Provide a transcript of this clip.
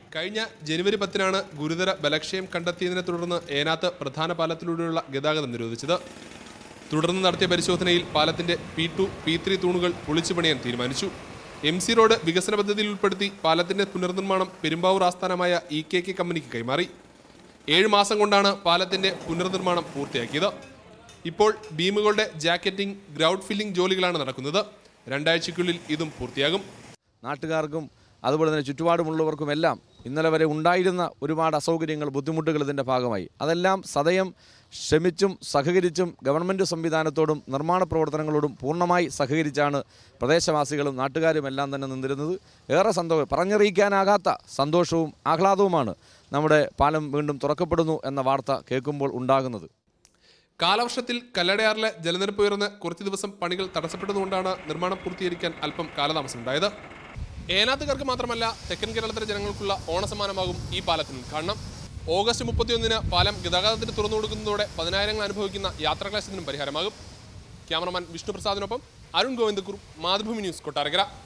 കഴിഞ്ഞ ജനുവരി പത്തിനാണ് ഗുരുതര ബലക്ഷയം കണ്ടെത്തിയതിനെ തുടർന്ന് ഏനാത്ത് പ്രധാന പാലത്തിലൂടെയുള്ള ഗതാഗതം നിരോധിച്ചത് തുടർന്ന് നടത്തിയ പരിശോധനയിൽ പാലത്തിന്റെ പി ടു പി ത്രീ തൂണുകൾ പൊളിച്ചു പണിയാൻ തീരുമാനിച്ചു എം സി റോഡ് വികസന പദ്ധതിയിൽ ഉൾപ്പെടുത്തി പാലത്തിന്റെ പുനർനിർമ്മാണം പെരുമ്പാവൂർ ആസ്ഥാനമായ ഇ കെ കെ കമ്പനിക്ക് കൈമാറി ഏഴ് മാസം കൊണ്ടാണ് പാലത്തിന്റെ പുനർനിർമ്മാണം പൂർത്തിയാക്കിയത് ഇപ്പോൾ ബീമുകളുടെ ജാക്കറ്റിംഗ് ഗ്രൗണ്ട് ഫില്ലിംഗ് ജോലികളാണ് നടക്കുന്നത് രണ്ടാഴ്ചയ്ക്കുള്ളിൽ ഇതും പൂർത്തിയാകും നാട്ടുകാർക്കും അതുപോലെ തന്നെ ചുറ്റുപാടുമുള്ളവർക്കുമെല്ലാം ഇന്നലെ വരെ ഉണ്ടായിരുന്ന ഒരുപാട് അസൗകര്യങ്ങൾ ബുദ്ധിമുട്ടുകൾ ഇതിൻ്റെ ഭാഗമായി അതെല്ലാം സദയം ശ്രമിച്ചും സഹകരിച്ചും ഗവൺമെൻറ് സംവിധാനത്തോടും നിർമ്മാണ പ്രവർത്തനങ്ങളോടും പൂർണ്ണമായി സഹകരിച്ചാണ് പ്രദേശവാസികളും നാട്ടുകാരും എല്ലാം തന്നെ നിന്നിരുന്നത് ഏറെ സന്തോഷം പറഞ്ഞറിയിക്കാനാകാത്ത സന്തോഷവും ആഹ്ലാദവുമാണ് നമ്മുടെ പാലം വീണ്ടും തുറക്കപ്പെടുന്നു എന്ന വാർത്ത കേൾക്കുമ്പോൾ ഉണ്ടാകുന്നത് കാലവർഷത്തിൽ കല്ലടയാറിലെ ജലനിരപ്പ് ഉയർന്ന് കുറച്ച് ദിവസം പണികൾ തടസ്സപ്പെട്ടതുകൊണ്ടാണ് നിർമ്മാണം പൂർത്തീകരിക്കാൻ അല്പം കാലതാമസമുണ്ടായത് ഏനാത്തുകാർക്ക് മാത്രമല്ല തെക്കൻ കേരളത്തിലെ ജനങ്ങൾക്കുള്ള ഓണസമ്മാനമാകും ഈ പാലത്തിന് ഉദ്ഘാടനം ഓഗസ്റ്റ് മുപ്പത്തിയൊന്നിന് പാലം ഗതാഗതത്തിന് തുറന്നു കൊടുക്കുന്നതോടെ പതിനായിരങ്ങൾ അനുഭവിക്കുന്ന യാത്രാക്ലേശത്തിനും പരിഹാരമാകും ക്യാമറമാൻ വിഷ്ണു പ്രസാദിനൊപ്പം അരുൺ ഗോവിന്ദക്കുർ മാതൃഭൂമി ന്യൂസ് കൊട്ടാരക്കര